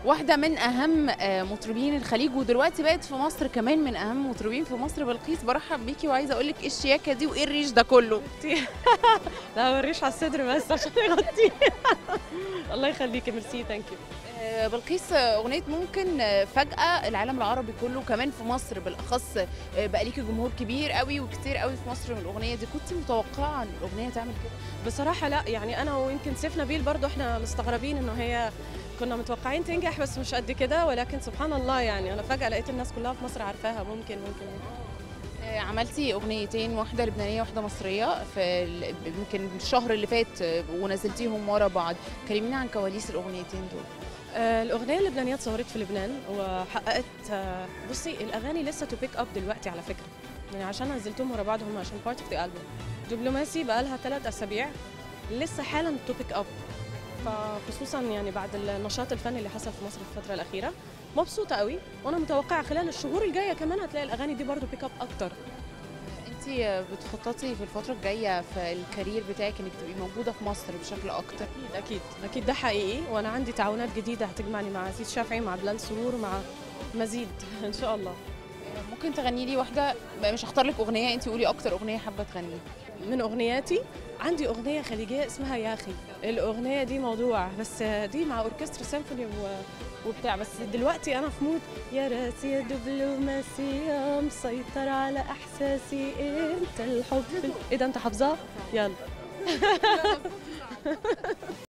واحده من اهم آه، مطربين الخليج ودلوقتي بقت في مصر كمان من اهم مطربين في مصر بلقيس برحب بيكي وعايزه اقول لك ايه الشياكه دي وايه الريش ده كله لا وريش على الصدر بس عشان يغطيه الله يخليكي ميرسي ثانك يو آه، بلقيس آه، اغنيه ممكن آه، فجاه العالم العربي كله كمان في مصر بالاخص آه، بقى ليكي جمهور كبير قوي وكتير قوي في مصر من الاغنيه دي كنت متوقعه ان الاغنيه تعمل كده بصراحه لا يعني انا ويمكن سيف نبيل برضو احنا مستغربين انه هي كنا متوقعين تنجح بس مش قد كده ولكن سبحان الله يعني انا فجاه لقيت الناس كلها في مصر عارفاها ممكن ممكن, ممكن. آه، عملتي اغنيتين واحده لبنانيه واحده مصريه في ال- يمكن الشهر اللي فات آه، ونزلتيهم ورا بعض كلمينا عن كواليس الاغنيتين دول آه، الأغنية اللبنانية اتصورت في لبنان وحققت آه، بصي الأغاني لسه تو بيك أب دلوقتي على فكرة يعني عشان نزلتهم ورا بعض هم عشان بارت اوف ذا ألبوم دبلوماسي بقى لها ثلاث أسابيع لسه حالا تو بيك أب فخصوصا يعني بعد النشاط الفني اللي حصل في مصر في الفترة الأخيرة مبسوطة قوي وأنا متوقعة خلال الشهور الجاية كمان هتلاقي الأغاني دي برضو بيك أب أكتر انت بتخططي في الفتره الجايه في الكارير بتاعك انك تبقي موجوده في مصر بشكل اكتر أكيد أكيد أكيد ده حقيقي وأنا عندي تعاونات جديدة هتجمعني مع عزيز شافعي مع بلال سرور مع مزيد إن شاء الله ممكن تغني لي واحده مش هختار لك اغنيه انت قولي اكتر اغنيه حابه تغنيها من اغنياتي عندي اغنيه خليجيه اسمها يا اخي الاغنيه دي موضوع بس دي مع اوركسترا سيمفوني و- وبتاع بس دلوقتي انا في مود يا راسي يا دبلوماسية مسيطر على احساسي انت الحب ايه ده انت حافظاه يلا